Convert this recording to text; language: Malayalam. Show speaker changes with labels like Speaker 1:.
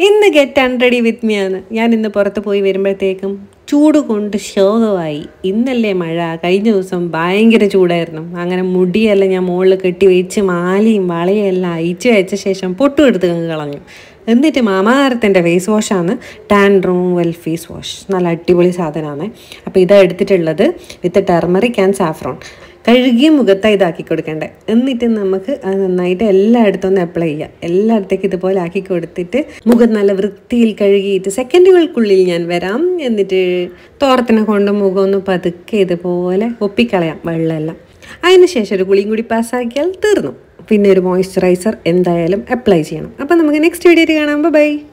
Speaker 1: ഇന്ന് ഗെറ്റ് അൺറെഡി വിത്ത് മീ ആണ് ഞാൻ ഇന്ന് പുറത്ത് പോയി വരുമ്പോഴത്തേക്കും ചൂട് കൊണ്ട് ശോകമായി ഇന്നല്ലേ മഴ കഴിഞ്ഞ ദിവസം ഭയങ്കര ചൂടായിരുന്നു അങ്ങനെ മുടിയെല്ലാം ഞാൻ മുകളിൽ കെട്ടി വെച്ച് മാലയും വളയും എല്ലാം അയച്ചു വെച്ച ശേഷം പൊട്ടും എടുത്ത് അങ്ങ് കളഞ്ഞു എന്നിട്ട് മാമാരത്തിൻ്റെ ഫേസ് വാഷാണ് ടാൻ റിമൂവൽ ഫേസ് വാഷ് നല്ല അടിപൊളി സാധനമാണ് അപ്പോൾ ഇതാ എടുത്തിട്ടുള്ളത് വിത്ത് ടെർമറിക് ആൻഡ് സാഫ്രോൺ കഴുകിയ മുഖത്ത് ഇതാക്കി കൊടുക്കണ്ടേ എന്നിട്ട് നമുക്ക് അത് നന്നായിട്ട് എല്ലായിടത്തും ഒന്ന് അപ്ലൈ ചെയ്യാം എല്ലായിടത്തേക്കും ഇതുപോലെ ആക്കി കൊടുത്തിട്ട് മുഖം നല്ല വൃത്തിയിൽ കഴുകിയിട്ട് സെക്കൻഡുകൾക്കുള്ളിൽ ഞാൻ വരാം എന്നിട്ട് തോർത്തിനെ കൊണ്ട് മുഖം ഒന്ന് പതുക്കെ ഇതുപോലെ ഒപ്പിക്കളയാം വെള്ളമെല്ലാം അതിന് ശേഷം ഒരു കുളിയും കൂടി പാസ്സാക്കിയാൽ തീർന്നു പിന്നെ ഒരു മോയ്സ്ചറൈസർ എന്തായാലും അപ്ലൈ ചെയ്യണം അപ്പം നമുക്ക് നെക്സ്റ്റ് വീഡിയോയിൽ കാണാം ബൈ